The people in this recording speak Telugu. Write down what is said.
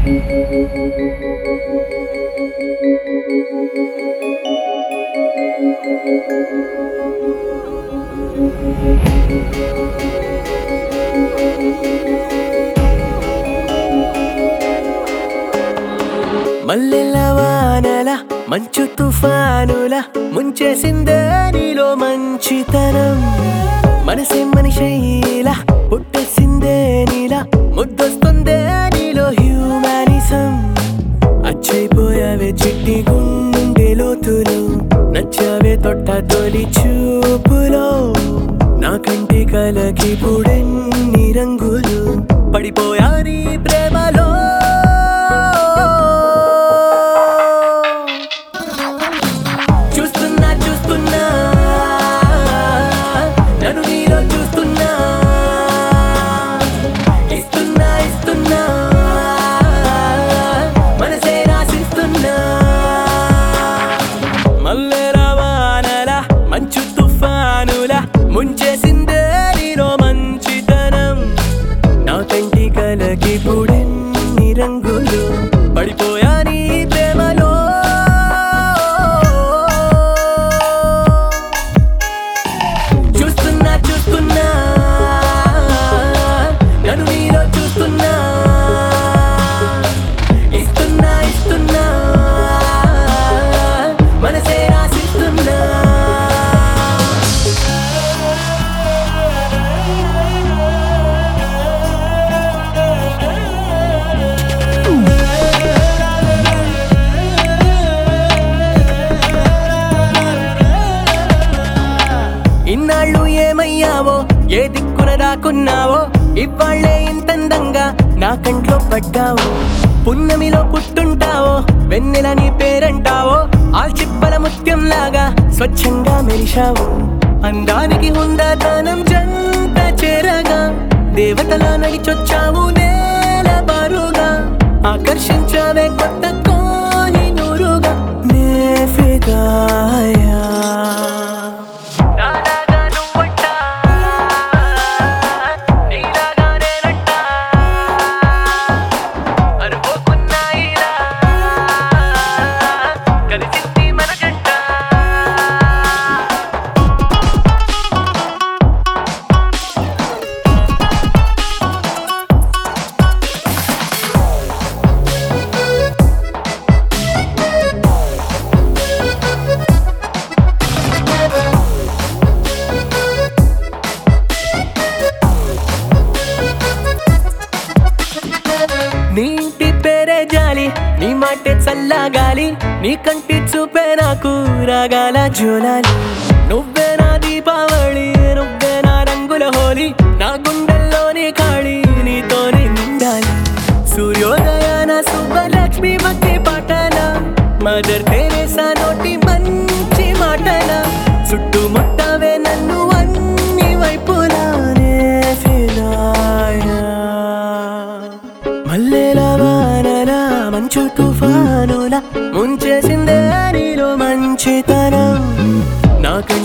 మల్లెల వానల మంచు తుఫానుల ముంచేసిందే నీలో మంచితనం మనసే మనిషైలా పుట్టేసిందే నీలా ముద్దొస్తుందే నీలో హ్యూమానిజం అచ్చైపోయావే చిట్టి గుండె లోతులు నచ్చావే తొట్ట తొలి చూపులో నా కంటి కలకి పుడెన్ని రంగులు పడిపోయా నీ ప్రేమలో చూస్తున్నా చూస్తున్నా నన్ను నీలో చూస్తున్నా ఇస్తున్నా ఇస్తున్నా మనసే రాసిస్తున్నా మల్లె రవాణల మంచు తుఫానుల ముంచేసిందే నీలో మంచితనం నా కంటి కలకి పుడెన్ని రంగులు పడిపోయా నీ ప్రేమలో చూస్తున్నా చూస్తున్నా నన్ను నీలో చూస్తున్నా ఇస్తున్నా ఇస్తున్నా మనసే రాసిస్తున్నా ఇన్నాళ్ళు ఏమయ్యావో ఏ దిక్కున దాక్కున్నావో ఇవాళ్ళే ఇంతందంగా నా కంట్లో పడ్డావు పున్నమిలో పుట్టుంటావో వెన్నెల నీ పేరంటావో ఆల్చిప్పల ముత్యం లాగా స్వచ్ఛంగా మెరిశావు అందానికి హుందాతనం జంట చేరగా దేవతలా నడిచొచ్చావు నేల బారుగా ఆకర్షించావే కొత్త కోని నూరుగా నే ఫిదాయా నాలాగా నువ్వట్ట నీలాగా నేనట్ట అనుకోకున్నాయిలా కలిసింది మన జంట నీ ఇంటి పేరే జాలి నీ మాటే చల్లగాలి నీ కంటి చూపే నాకు రాగాల జోలాలి నువ్వే నా దీపావళి నువ్వే నా రంగుల హోలీ నా గుండెల్లోని ఖాళీ నీతోనే నిండాలి సూర్యోదయాన సుబ్బలక్ష్మి మధ్య పాటల మదర్ తెరేసా నోటి మంచి మాటల చుట్టుముట్టవే నన్ను అన్ని వైపులానే ఫిరాయా మల్లెల వానల మంచు తుఫానుల ముంచేసిందే నీలో మంచితనం నా కంటి